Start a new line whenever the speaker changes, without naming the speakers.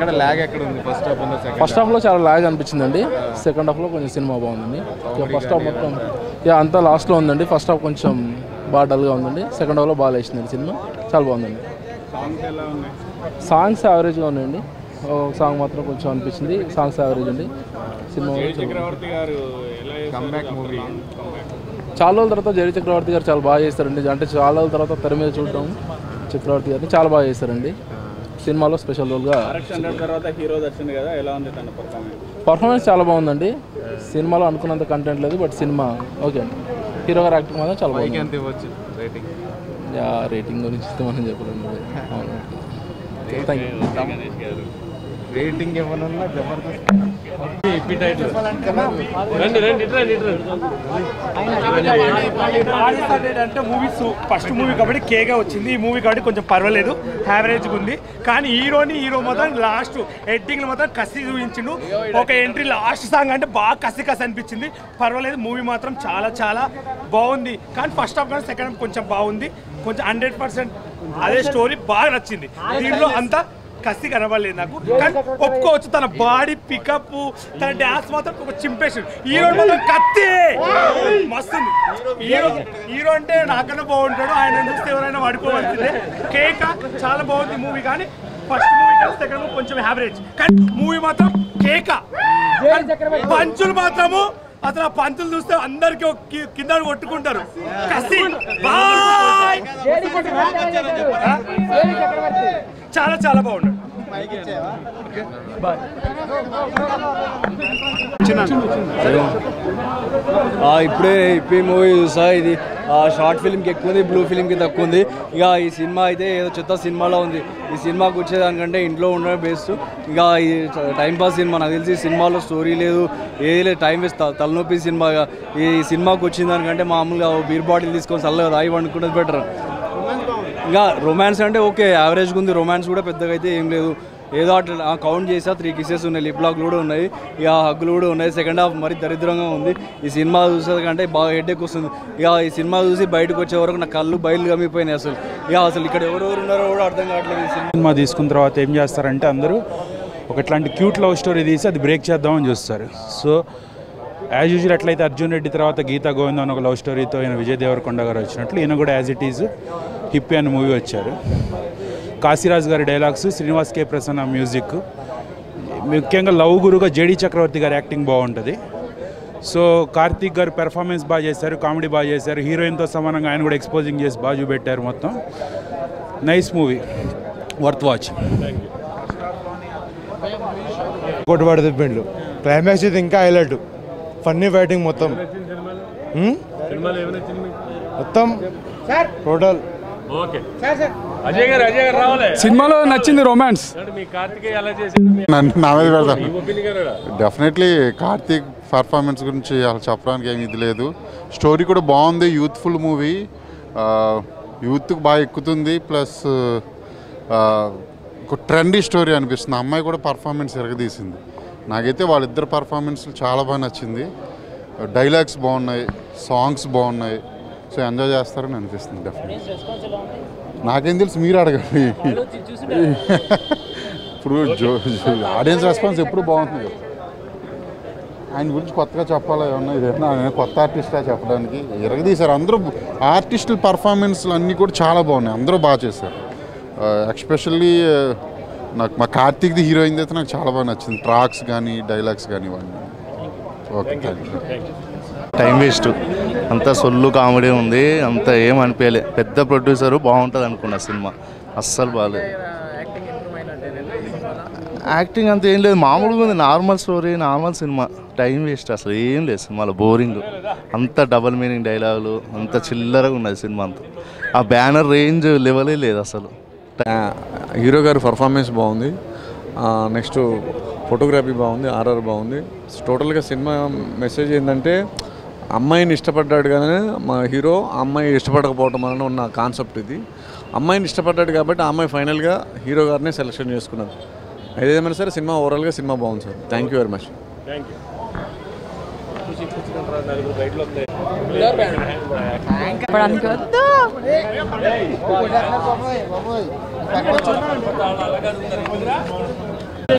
ఎక్కడ ల్యాగ్ ఎక్కడ ఉంది ఫస్ట్ హాఫ్ ఉందా సెకండ్
ఫస్ట్ హాఫ్లో చాలా లాగ్ అనిపించిందండి సెకండ్ హాఫ్లో కొంచెం సినిమా బాగుందండి ఇక ఫస్ట్ హాఫ్ మొత్తం ఇక అంతా లాస్ట్లో ఉందండి ఫస్ట్ హాఫ్ కొంచెం బాగా డల్గా ఉందండి సెకండ్ హాఫ్లో బాగా లేచిందండి సినిమా చాలా బాగుందండి
సాంగ్స్ ఎలా ఉన్నాయి
సాంగ్స్ యావరేజ్గా ఉన్నాయండి ఒక సాంగ్ మాత్రం కొంచెం అనిపించింది సాంగ్స్ యావరేజ్ అండి సినిమా
జై చక్రవర్తి గారు ఎలా కంబ్యాక్ మూవీ
చాలా రోజుల తర్వాత జరి చక్రవర్తి గారు చాలా బాగా చేస్తారండి అంటే చాలా రోజుల తర్వాత తెర మీద చూడటం చక్రవర్తి గారిని చాలా బాగా చేస్తారండి సినిమాలో స్పెషల్ రోల్గా
హండ్రెడ్ తర్వాత హీరో దర్శన్ కదా ఎలా ఉంది తన పర్ఫార్మెన్స్
పర్ఫార్మెన్స్ చాలా బాగుందండి సినిమాలో అనుకున్నంత కంటెంట్ లేదు బట్ సినిమా ఓకే అండి హీరో గారు యాక్టింగ్ మాత్రం చాలా బాగుంది
ఎంత ఇవ్వచ్చు రేటింగ్
యా రేటింగ్ గురించి అయితే మనం చెప్పలేము అవును థ్యాంక్ యూ
రేటింగ్ ఇవ్వనున్నా జబర్దస్త్
అంటే మూవీ ఫస్ట్ మూవీ కాబట్టి కేగా వచ్చింది ఈ మూవీ కాబట్టి కొంచెం పర్వాలేదు యావరేజ్గా ఉంది కానీ హీరోని హీరో మాత్రం లాస్ట్ ఎడ్డింగ్ మాత్రం కసి చూపించిండు ఒక ఎంట్రీ లాస్ట్ సాంగ్ అంటే బాగా కసి కసి అనిపించింది పర్వాలేదు మూవీ మాత్రం చాలా చాలా బాగుంది కానీ ఫస్ట్ హాఫ్ కానీ సెకండ్ హాఫ్ కొంచెం బాగుంది కొంచెం హండ్రెడ్ పర్సెంట్ అదే స్టోరీ బాగా నచ్చింది దీంట్లో అంతా కసి కనబడలేదు నాకు కానీ ఒప్పుకోవచ్చు తన బాడీ పికప్ తన డాన్స్ మాత్రం ఒక చింపేషన్ హీరో మాత్రం కత్తి మస్తుంది హీరో హీరో అంటే నాకన్నా బాగుంటాడు ఆయన చూస్తే ఎవరైనా వాడుకోవాల్సిందే కేక చాలా బాగుంది మూవీ కానీ ఫస్ట్ మూవీ కానీ సెకండ్ మూవీ కొంచెం యావరేజ్ కానీ మూవీ మాత్రం కేక పంచులు మాత్రము అసలు ఆ పంచులు చూస్తే అందరికి ఒక కి- కింద కొట్టుకుంటారు కసి బాయ్ చాలా చాలా బాగున్నాడు
ఆ, ఇప్పుడే ఇప్పి మూవీ చూసా ఇది ఆ, షార్ట్ ఫిల్మ్కి ఎక్కువ ఉంది బ్లూ ఫిల్మ్కి తక్కువ ఉంది ఇక ఈ సినిమా అయితే ఏదో చెత్త సినిమాలో ఉంది ఈ సినిమాకి వచ్చేదానికంటే ఇంట్లో ఉండడం బెస్ట్ ఇక ఈ టైం పాస్ సినిమా నాకు తెలిసి ఈ సినిమాలో స్టోరీ లేదు ఏది లేదు టైం వేస్ట్ త- తలనొప్పి సినిమా ఇక ఈ సినిమాకి వచ్చిన దానికంటే మామూలుగా ఓ బీర్ బాటిల్ తీసుకొని చల్లగా తాగి వండుకున్నది బెటర్ ఇంకా రొమాన్స్ అంటే ఓకే యావరేజ్గా ఉంది రొమాన్స్ కూడా పెద్దగా అయితే ఏం లేదు ఏదో అట్లా కౌంట్ చేసా త్రీ కిసెస్ ఉన్నాయి లిప్ లాక్లు కూడా ఉన్నాయి ఇక హగ్గులు కూడా ఉన్నాయి సెకండ్ హాఫ్ మరి దరిద్రంగా ఉంది ఈ సినిమా చూసే కంటే బాగా హెడ్ఎక్ వస్తుంది ఇక ఈ సినిమా చూసి బయటకు వచ్చే వరకు నా కళ్ళు బయలు గమ్మిపోయినాయి అసలు ఇక అసలు ఇక్కడ ఎవరెవరు ఉన్నారో కూడా అర్థం కావట్లేదు ఈ సినిమా
సినిమా తీసుకున్న తర్వాత ఏం చేస్తారంటే అందరూ ఒక ఇట్లాంటి క్యూట్ లవ్ స్టోరీ తీసి అది బ్రేక్ చేద్దామని చూస్తారు సో యాజ్ యూజువల్ ఎట్లయితే అర్జున్ రెడ్డి తర్వాత గీతా గోవిందం అని ఒక లవ్ స్టోరీతో ఈయన విజయ్ దేవరకొండ గారు వచ్చినట్లు ఈయన కూడా యాజ్ ఇట్ ఈజ్ హిప్పీ అనే మూవీ వచ్చారు కాశీరాజ్ గారి dialogues Srinivas K Prasanna music ముఖ్యంగా లవ్ గురుగా జేడీ చక్రవర్తి గారి యాక్టింగ్ బాగుంటుంది సో కార్తీక్ గారు పెర్ఫార్మెన్స్ బాగా చేశారు కామెడీ బాగా చేశారు హీరోయిన్తో సమానంగా ఆయన కూడా ఎక్స్పోజింగ్ చేసి బాగా చూపెట్టారు మొత్తం నైస్ మూవీ వర్త్ వాచ్
కొట్టుబడి తిప్పిండు క్లైమాక్స్ ఇది ఇంకా హైలైట్ ఫన్నీ ఫైటింగ్ మొత్తం హ్మ్? మొత్తం టోటల్
సినిమాలో నచ్చింది రొమాన్స్
నన్ను నా మీద పెడతాను డెఫినెట్లీ కార్తీక్ పర్ఫార్మెన్స్ గురించి అలా చెప్పడానికి ఏమి ఇది లేదు స్టోరీ కూడా బాగుంది యూత్ఫుల్ మూవీ యూత్కి బాగా ఎక్కుతుంది ప్లస్ ఒక ట్రెండీ స్టోరీ అనిపిస్తుంది ఆ అమ్మాయి కూడా పర్ఫార్మెన్స్ ఎరగదీసింది నాకైతే వాళ్ళిద్దరు పర్ఫార్మెన్స్ చాలా బాగా నచ్చింది డైలాగ్స్ బాగున్నాయి సాంగ్స్ బాగున్నాయి సో ఎంజాయ్ చేస్తారని అనిపిస్తుంది డెఫినెట్ నాకేం తెలుసు మీరు అడగండి ఇప్పుడు జో ఆడియన్స్ రెస్పాన్స్ ఎప్పుడు బాగుంటుంది కదా ఆయన గురించి కొత్తగా చెప్పాలా ఏమన్నా ఇదేమన్నా ఆయన కొత్త ఆర్టిస్టా చెప్పడానికి ఎరగదీశారు అందరూ ఆర్టిస్టుల పర్ఫార్మెన్స్లు అన్నీ కూడా చాలా బాగున్నాయి అందరూ బాగా చేశారు ఎక్స్పెషల్లీ నాకు మా కార్తీక్ది హీరోయిన్ అయితే నాకు చాలా బాగా నచ్చింది ట్రాక్స్ కానీ డైలాగ్స్ కానీ ఇవన్నీ okay thank you
time waste అంత సొల్లు కామెడీ ఉంది అంత ఏం అనిపించలే పెద్ద ప్రొడ్యూసరు బాగుంటుంది అనుకున్నా సినిమా అస్సలు బాగాలేదు యాక్టింగ్ అంత ఏం లేదు మామూలుగా ఉంది నార్మల్ స్టోరీ నార్మల్ సినిమా టైం వేస్ట్ అసలు ఏం లేదు సినిమాలో బోరింగ్ అంత డబల్ మీనింగ్ డైలాగులు అంత చిల్లరగా ఉన్నది సినిమా అంతా ఆ బ్యానర్ రేంజ్ లెవెలే లేదు అసలు
హీరో గారి పర్ఫార్మెన్స్ బాగుంది నెక్స్ట్ ఫోటోగ్రఫీ బాగుంది ఆర్ఆర్ బాగుంది టోటల్గా సినిమా మెసేజ్ ఏంటంటే అమ్మాయిని ఇష్టపడ్డాడు కానీ మా హీరో ఆ అమ్మాయి ఇష్టపడకపోవటం వలన ఉన్న కాన్సెప్ట్ ఇది అమ్మాయిని ఇష్టపడ్డాడు కాబట్టి ఆ అమ్మాయి ఫైనల్గా హీరో గారినే సెలెక్షన్ చేసుకున్నారు ఏదేమైనా సరే సినిమా ఓవరాల్గా సినిమా బాగుంది sir thank you very much
చెప్పడానికి వద్దు